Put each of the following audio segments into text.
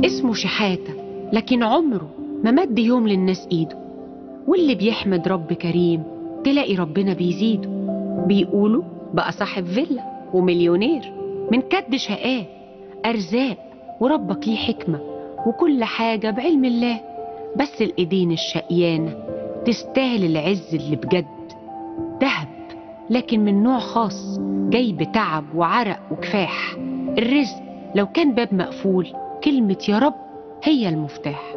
اسمه شحاتة لكن عمره ما مد يوم للناس ايده واللي بيحمد رب كريم تلاقي ربنا بيزيده بيقولوا بقى صاحب فيلا ومليونير من كد شقاه أرزاق وربك ليه حكمة وكل حاجة بعلم الله بس الإيدين الشقيانة تستاهل العز اللي بجد دهب لكن من نوع خاص جاي بتعب وعرق وكفاح الرزق لو كان باب مقفول كلمة يا رب هي المفتاح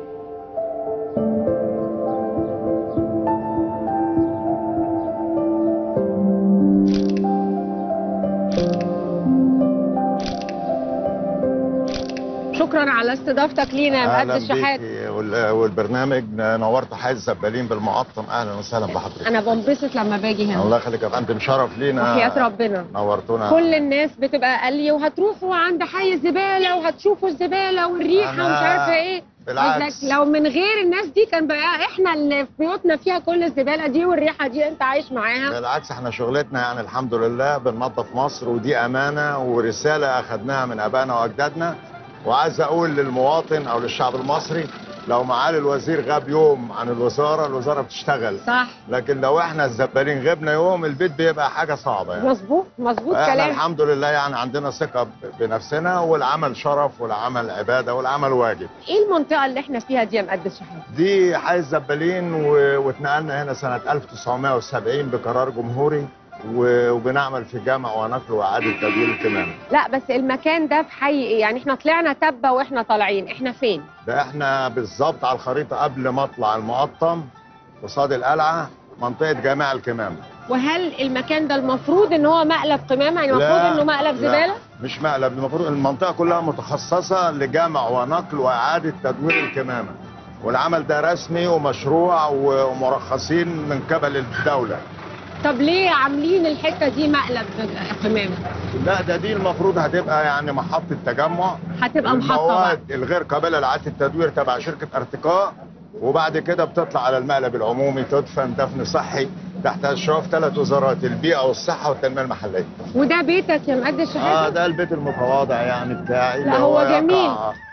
شكرا على استضافتك لينا يا مهندس اهلا شحات بيكي وال- والبرنامج نورت حي الزبالين بالمقطم اهلا وسهلا بحضرتك انا بنبسط لما باجي هنا الله يخليك يا فندم شرف لينا وحياة ربنا نورتونا كل الناس بتبقى قال لي وهتروحوا عند حي الزباله وهتشوفوا الزباله والريحه أنا ومش عارفه ايه بالعكس قصدك لو من غير الناس دي كان بقى احنا اللي في بيوتنا فيها كل الزباله دي والريحه دي انت عايش معاها بالعكس احنا شغلتنا يعني الحمد لله بننظف مصر ودي امانه ورساله اخذناها من ابائنا واجدادنا وعايز اقول للمواطن او للشعب المصري لو معالي الوزير غاب يوم عن الوزاره الوزاره بتشتغل صح لكن لو احنا الزبالين غبنا يوم البيت بيبقى حاجه صعبه يعني مظبوط مظبوط احنا كلام الحمد لله يعني عندنا ثقه ب- بنفسنا والعمل شرف والعمل عباده والعمل واجب ايه المنطقه اللي احنا فيها دي يا مقدس شحات دي حي الزبالين و- واتنقلنا هنا سنه 1970 بقرار جمهوري و- وبنعمل في جمع ونقل واعاده تدوير الكمامه لا بس المكان ده في حي ايه يعني احنا طلعنا تبه واحنا طالعين احنا فين ده احنا بالظبط على الخريطه قبل ما اطلع المقطم قصاد القلعه منطقه جامع الكمامه وهل المكان ده المفروض ان هو مقلب قمامه يعني المفروض لا، انه مقلب لا، زباله مش مقلب المفروض المنطقه كلها متخصصه لجمع ونقل واعاده تدوير الكمامه والعمل ده رسمي ومشروع ومرخصين من قبل الدوله طب ليه عاملين الحته دي مقلب قمامه لا ده دي المفروض هتبقى يعني محطه تجمع هتبقى محطه بقى المواد الغير قابله لاعاده التدوير تبع شركه ارتقاء وبعد كده بتطلع على المقلب العمومي تدفن دفن صحي تحت اشراف ثلاث وزارات البيئه والصحه والتنميه المحليه. وده بيتك يا مقدس اه شحاته ده البيت المتواضع يعني بتاعي لا، اللي هو يقع- جميل.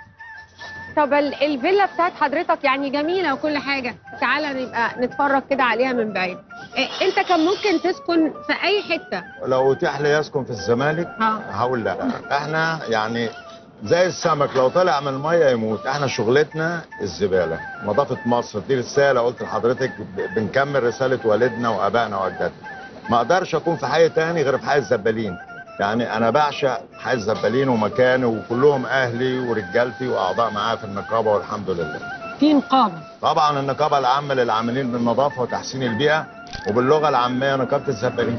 طب ال- الفيلا بتاعت حضرتك يعني جميله وكل حاجه تعالى نبقى نتفرج كده عليها من بعيد إيه انت كان ممكن تسكن في اي حته لو اتيح لي يسكن في الزمالك اه هقول لا احنا يعني زي السمك لو طلع من الميه يموت احنا شغلتنا الزباله نظافه مصر دي رساله قلت لحضرتك ب- بنكمل رساله والدنا وابائنا واجدادنا ما اقدرش اكون في حي تاني غير في حي الزبالين يعني انا بعشق حي الزبالين ومكاني وكلهم اهلي ورجالتي واعضاء معايا في النقابه والحمد لله في نقابه طبعا النقابه العامه للعاملين بالنظافه وتحسين البيئه وباللغه العاميه نقابه الزبالين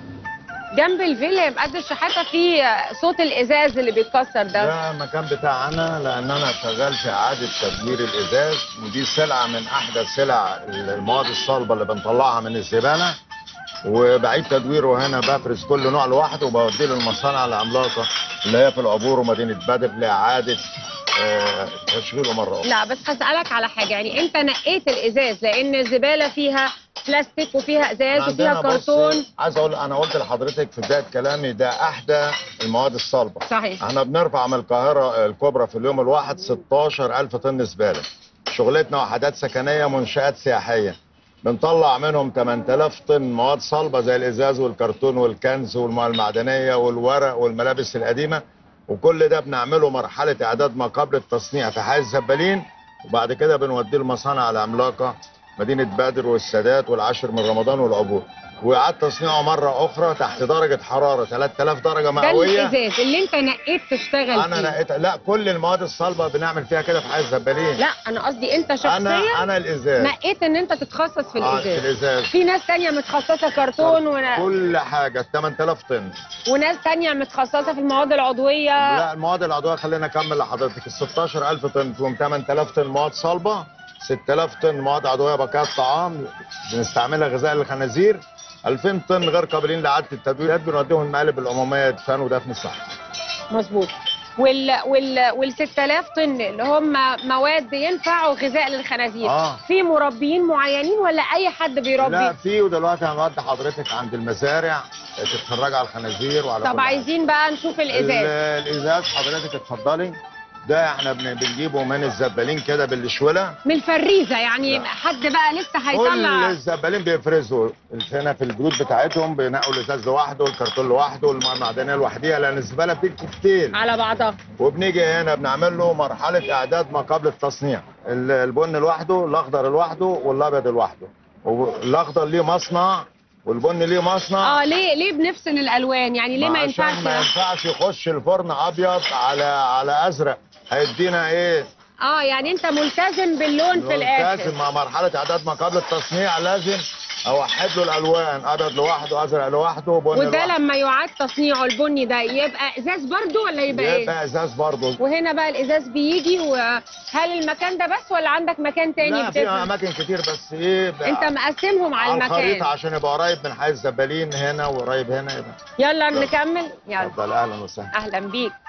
جنب الفيلا يا مقدس شحاته في صوت الازاز اللي بيتكسر ده ده المكان بتاعنا لان انا شغال في اعاده تدوير الازاز ودي سلعه من احدث سلع المواد الصلبه اللي بنطلعها من الزباله وبعيد تدويره هنا بفرز كل نوع لوحده وبوديه للمصانع العملاقه اللي هي في العبور ومدينه بدر لاعاده آه، تشغيله مره اخرى لا بس هسألك على حاجة يعني انت نقيت الازاز لان الزبالة فيها بلاستيك وفيها ازاز وفيها عندنا بص، كرتون عايز اقول انا قلت لحضرتك في بدايه كلامي ده احدى المواد الصلبه صحيح احنا بنرفع من القاهرة الكبرى في اليوم الواحد 16 ألف طن زبالة شغلتنا وحدات سكنية منشآت سياحية بنطلع منهم 8000 طن مواد صلبة زي الإزاز والكرتون والكنز والمواد المعدنية والورق والملابس القديمة وكل ده بنعمله مرحلة إعداد ما قبل التصنيع في حي الزبالين وبعد كده بنوديه المصانع العملاقة مدينة بدر والسادات والعاشر من رمضان والعبور وإعادة تصنيعه مرة أخرى تحت درجة حرارة 3000 درجة ده مئوية الازاز اللي انت نقيت تشتغل انا فيه لقيت لا كل المواد الصلبه بنعمل فيها كده في حي الزبالين لا انا قصدي انت شخصيا انا انا الازاز نقيت ان انت تتخصص في آه، في الازاز الازاز في ناس تانية متخصصة كرتون ون... كل حاجه 8000 طن وناس تانية متخصصة في المواد العضوية لا المواد العضويه خلينا اكمل لحضرتك ال 16000 طن فيهم 8000 طن مواد صلبه 6000 طن مواد عضويه بقايا طعام بنستعملها غذاء للخنازير 2000 طن غير قابلين لاعاده التدوير بنوديهم المقالب العموميه يدفنوا دفن صحي مظبوط وال وال وال 6000 طن اللي هم مواد ينفعوا غذاء للخنازير اه في مربيين معينين ولا اي حد بيربي لا في ودلوقتي هنودي حضرتك عند المزارع تتفرج على الخنازير وعلى طب كل حاجة. عايزين بقى نشوف الازاز ال- الازاز حضرتك اتفضلي ده احنا بن- بنجيبه من الزبالين كده بالشوله من الفريزه يعني لا. حد بقى لسه كل هيطلع الزبالين بيفرزوا هنا في البيوت بتاعتهم بينقوا الازاز لوحده الكرتون لوحده الميه المعدنيه لوحديها لان الزباله بتيجي كتير على بعضها وبنيجي هنا بنعمل له مرحله اعداد ما قبل التصنيع ال- البن لوحده الاخضر لوحده والابيض لوحده والاخضر ليه مصنع والبن ليه مصنع اه ليه ليه بنفصل الالوان يعني ليه ما عشان ينفعش ما ينفعش يخش الفرن ابيض على على ازرق هيدينا ايه اه يعني انت ملتزم باللون في لازم الاخر مع مرحله اعداد ما قبل التصنيع لازم اوحد له الالوان ابيض لوحده ازرق لوحده وبن وده لوحده لما يعاد تصنيعه البني ده يبقى ازاز برضو ولا يبقى ايه يبقى ازاز برضه وهنا بقى الازاز بيجي وهل المكان ده بس ولا عندك مكان تاني لا في بتفرق؟ اماكن كتير بس ايه بقى انت مقسمهم على على الخريطه المكان عشان يبقى قريب من حي الزبالين هنا وقريب هنا يبقى يلا نكمل يلا اتفضل اهلا وسهلا اهلا بيك